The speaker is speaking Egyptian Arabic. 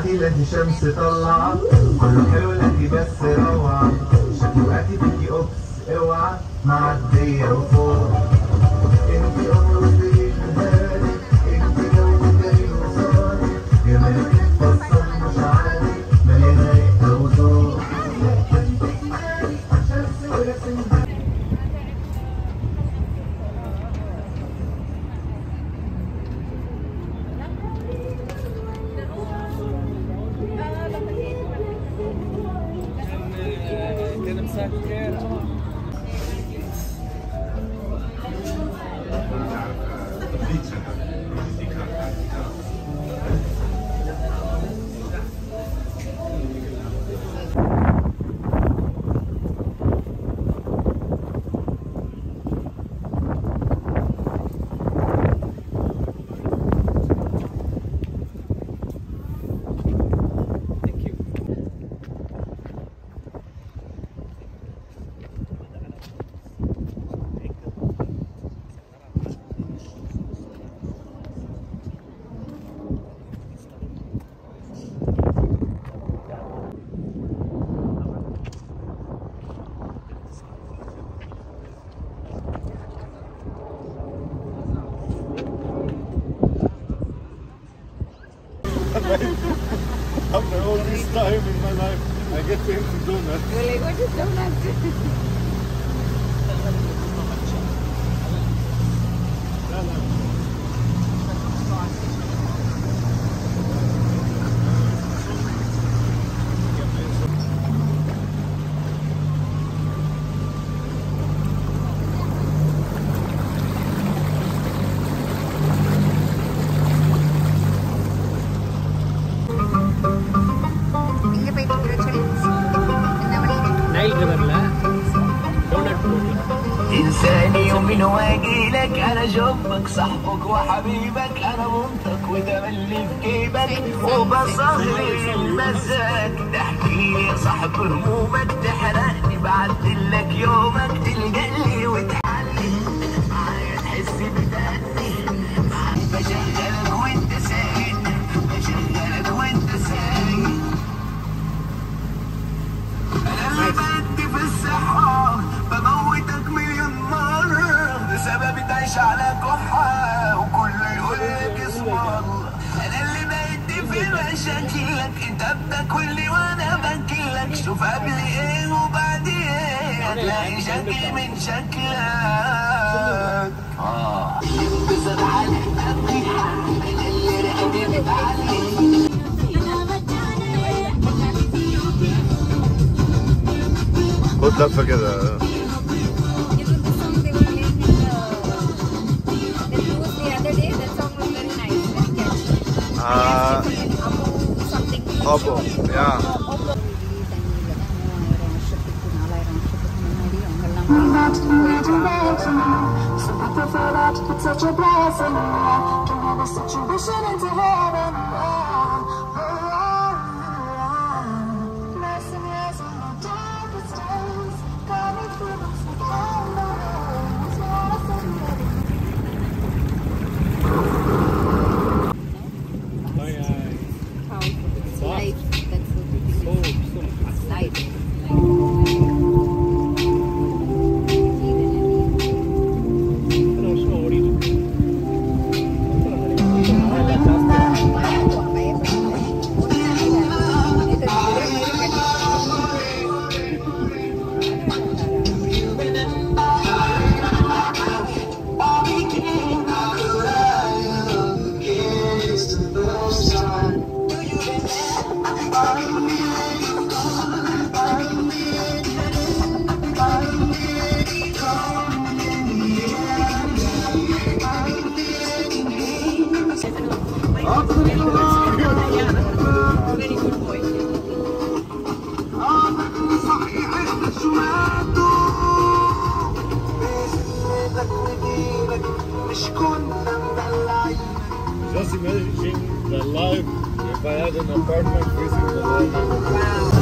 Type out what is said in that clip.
بعتي لا دي شمس طلعة كله حلو لا دي بس روعة شكواتي فيكي اوبس اوعى معدية وفوق انتي قمرتي الهادي انتي جودتي وصالي جمالك اتفصل مش عادي مليانة ريحة وذوق شمس ورسم كده مسكر Thank you. After all this time in my life, I get to empty donut. Really, what is donut? எங்க போயிட்டு இருக்கிற சொல்லி என்ன வழியில நைல் ரிவர்ல டோனட் تنساني يوم من واجي لك انا جنبك صاحبك وحبيبك انا منطق وده اللي في جيبك وبصغر المزاج تحكي لي يا صاحب همومك تحرقني بعدلك يومك تلجألي وتحلي معايا تحس بتأني بشغلك وانت سايق بشغلك وانت سايق انا اللي بدي في الصحة بموتك مليون مرة بسبب تعيش على كحة وكله يقول لك اسم الله انا اللي بدي في مشاكلك انت بتاكلني وانا باكلك شوف قبل ايه وبعد ايه هتلاقي شكل من شكلك اه انبسط على قلبي انا اللي رقبتي بتعلي خد لفة كده You know the song they were playing in the, the news the other day? That song was very nice, very catchy. Ah. Abu something. Abu, yeah. Some people feel like it's such a blessing. Can have a situation into heaven. Blessing is in the darkest days. Got me through the candles. What I said, baby. Light. That's what it is. Light. مش كنا مدلعين Just imagine the life if I had an apartment facing the water.